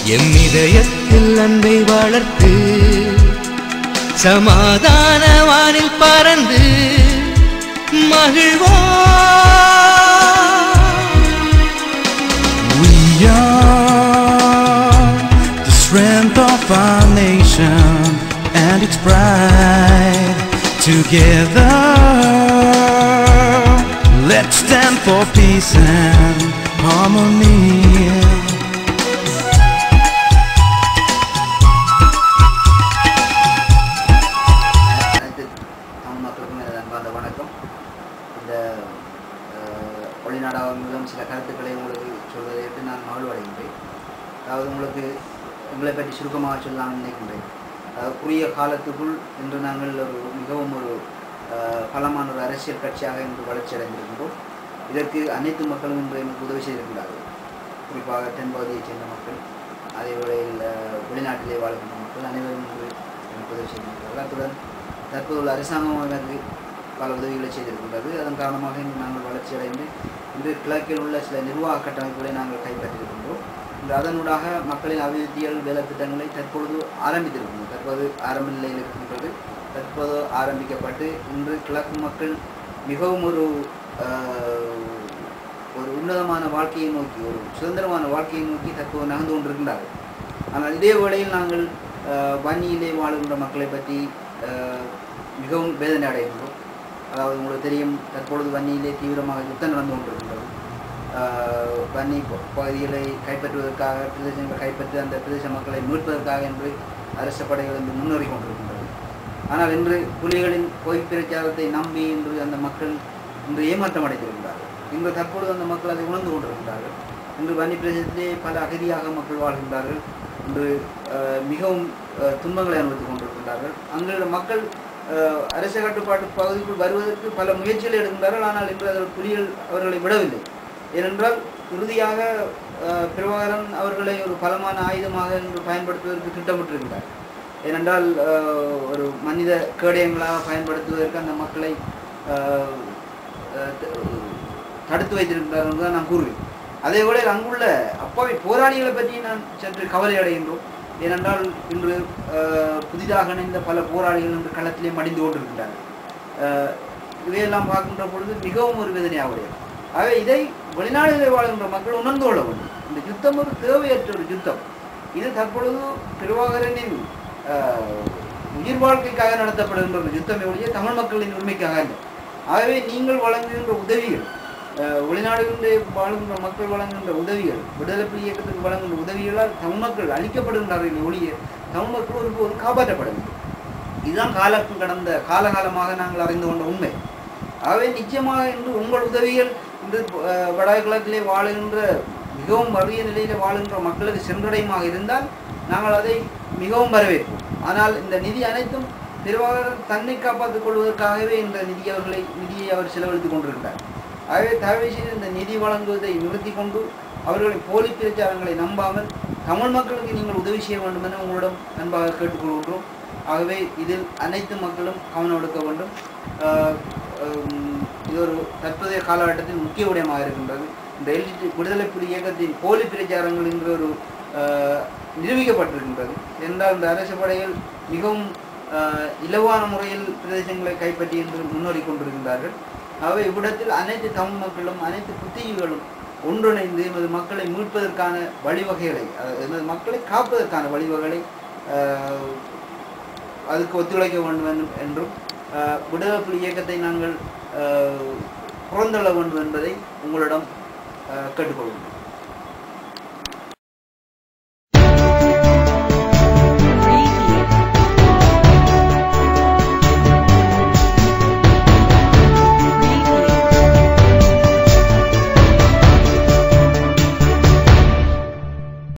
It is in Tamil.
எம் இதயத்தில் அன்பை வளர்த்து சமாதான வானில் பறந்து மகிழ்வா We are the strength of our nation and its pride. Together, let's stand for peace and harmony. அனைத்து தமிழ் மக்களுக்கும் எனது அன்பார்ந்த வணக்கம் இந்த அஹ், ஒளிநாடாவின் மூலம் சில கருத்துக்களை உங்களுக்கு சொல்வதை விட்டு நான் மகிழ்வடைகின்றேன் அதாவது உங்களுக்கு உங்களை பற்றி சுருக்கமாக சொல்ல நான் நினைக்கின்றேன் அதாவது குறுகிய காலத்துக்குள் இன்று நாங்கள் ஒரு மிகவும் ஒரு அஹ், பலமான ஒரு அரசியல் கட்சியாக இன்று வளர்ச்சி அடைந்திருக்கின்றோம் இதற்கு அனைத்து மக்களும் இன்று எனக்கு உதவி செய்திருக்கிறார்கள் குறிப்பாக தென்பகுதியைச் சேர்ந்த மக்கள் அதே வேளையில் அஹ், வெளிநாட்டிலே வாழ்கின்ற மக்கள் அனைவரும் இன்று எனக்கு உதவி செய்திருக்கிறார்கள் அத்துடன் தற்போதுள்ள அரசாங்கம் எனக்கு பல உதவிகளை செய்திருக்கின்றது அதன் காரணமாக இன்று நாங்கள் வளர்ச்சி அடைந்து இன்று கிழக்கில் உள்ள சில நிர்வாக கட்டமைப்புகளை நாங்கள் கைப்பற்றியிருக்கின்றோம் இன்று அதனூடாக மக்களின் அபிவிருத்தியல் வேலை திட்டங்களை தற்பொழுது ஆரம்பித்திருக்கின்றோம் தற்போது ஆரம்ப நிலையில் இருக்கின்றது தற்போது ஆரம்பிக்கப்பட்டு இன்று கிழக்கு மக்கள் மிகவும் ஒரு ஆஹ், ஒரு உன்னதமான வாழ்க்கையை நோக்கி ஒரு சுதந்திரமான வாழ்க்கையை நோக்கி தற்போது நகர்ந்து கொண்டிருக்கின்றார்கள் ஆனால் இதே வேளையில் நாங்கள் ஆஹ், வன்னியிலே வாழுகின்ற மக்களை பற்றி ஆஹ், மிகவும் வேதனை அடைகின்றோம் அதாவது உங்களுக்கு தெரியும் தற்பொழுது வன்னியிலே தீவிரமாக யுத்தம் நடந்து கொண்டிருக்கின்றது ஆஹ், வன்னி ப- பகுதிகளை கைப்பற்றுவதற்காக பிரதேசங்களை கைப்பற்றி அந்த பிரதேச மக்களை மீட்பதற்காக என்று அரச படைகள் இன்று முன்னேறி கொண்டிருக்கின்றது ஆனால் இன்று புலிகளின் பொய் பிரச்சாரத்தை நம்பி இன்று அந்த மக்கள் இன்று ஏமாற்றம் அடைந்திருக்கிறார்கள் இன்று தற்பொழுது அந்த மக்கள் அதை உணர்ந்து கொண்டிருக்கிறார்கள் இன்று வன்னி பிரதேசத்திலே பல அகதியாக மக்கள் வாழ்கின்றார்கள் இன்று அஹ், மிகவும் அஹ், துன்பங்களை அனுபவித்துக் கொண்டிருக்கின்றார்கள் அங்குள்ள மக்கள் அஹ், அரச கட்டுப்பாட்டு பகுதிக்குள் வருவதற்கு பல முயற்சிகளை எடுக்கின்றார்கள் ஆனால் இன்று அதில் புலிகள் அவர்களை விடவில்லை ஏனென்றால் இறுதியாக அஹ், பிரபாகரன் அவர்களை ஒரு பலமான ஆயுதமாக இன்று பயன்படுத்துவதற்கு திட்டமிட்டிருக்கிறார் ஏனென்றால் அஹ், ஒரு மனித கேடயங்களாக பயன்படுத்துவதற்கு அந்த மக்களை அஹ், அஹ், த- தடுத்து வைத்திருக்கிறார்கள் என்று தான் நான் கூறுவேன் அதே போல அங்குள்ள அப்பாவி போராளிகளை பற்றி நான் சற்று கவலை அடைகின்றோம் ஏனென்றால் இன்று அஹ், புதிதாக இணைந்த பல போராளிகள் இன்று களத்திலே மடிந்து கொண்டிருக்கின்றார்கள் அஹ், இவையெல்லாம் பார்க்கின்ற பொழுது மிகவும் ஒரு வேதனையாவுடையது ஆகவே இதை வெளிநாடுகளில் வாழ்கின்ற மக்கள் உணர்ந்து கொள்ள வேண்டும் இந்த யுத்தம் ஒரு தேவையற்ற ஒரு யுத்தம் இது தற்பொழுது பிரபாகரனின் அஹ், உயிர் வாழ்க்கைக்காக நடத்தப்படுகின்ற ஒரு யுத்தமே ஒழிய தமிழ் மக்களின் உரிமைக்காக அல்ல ஆகவே நீங்கள் வழங்குகின்ற உதவிகள் அஹ், வெளிநாடுகளில் வாழ்கின்ற மக்கள் வழங்குகின்ற உதவிகள் விடுதலை புலி இயக்கத்துக்கு வழங்குகின்ற உதவிகளால் தமிழ் மக்கள் அளிக்கப்படுகின்றார்கள் ஒழிய தமிழ் மக்கள் ஒருபோது காப்பாற்றப்படவில்லை இதுதான் காலம் கடந்த காலகாலமாக நாங்கள் அறிந்து கொண்ட உண்மை ஆகவே நிச்சயமாக இன்று உங்கள் உதவிகள் இன்று அஹ், வடகிழக்கிலே வாழுகின்ற மிகவும் வறிய நிலையில வாழுகின்ற மக்களுக்கு சென்றடையுமாக இருந்தால் நாங்கள் அதை மிகவும் வரவேற்போம் ஆனால் இந்த நிதி அனைத்தும் திருவாரூர் தன்னை காப்பாற்றிக் கொள்வதற்காகவே இந்த நிதி அவர்களை நிதியை அவர் செலவழித்துக் கொண்டிருக்கிறார் ஆகவே தயவு செய்து இந்த நிதி வழங்குவதை நிறுத்தி கொண்டு அவர்களின் போலி பிரச்சாரங்களை நம்பாமல் தமிழ் மக்களுக்கு நீங்கள் உதவி செய்ய வேண்டும் என உங்களிடம் அன்பாக கேட்டுக்கொள்கின்றோம் ஆகவே இதில் அனைத்து மக்களும் கவனம் எடுக்க வேண்டும் ஆஹ் உம் இது ஒரு தற்போதைய காலகட்டத்தில் முக்கிய விடயமாக இருக்கின்றது இந்த எல்டி விடுதலை புலி இயக்கத்தின் போலி பிரச்சாரங்கள் என்கிற ஒரு ஆஹ், நிரூபிக்கப்பட்டிருக்கின்றது என்றால் இந்த அரசு படைகள் மிகவும் ஆஹ், இலவான முறையில் பிரதேசங்களை கைப்பற்றி என்று முன்னேறி கொண்டிருக்கின்றார்கள் ஆகவே இவ்விடத்தில் அனைத்து தமிழ் மக்களும் அனைத்து புத்திஜிகளும் ஒன்றிணைந்து எமது மக்களை மீட்பதற்கான வழிவகைகளை அதாவது எமது மக்களை காப்பதற்கான வழிவகைகளை ஆஹ், அதுக்கு ஒத்துழைக்க வேண்டும் என்று- என்றும் ஆஹ், விடுதலை புலி இயக்கத்தை நாங்கள் ஆஹ், புறந்தள்ள வேண்டும் என்பதை உங்களிடம் ஆஹ், கேட்டுக்கொள்கிறோம்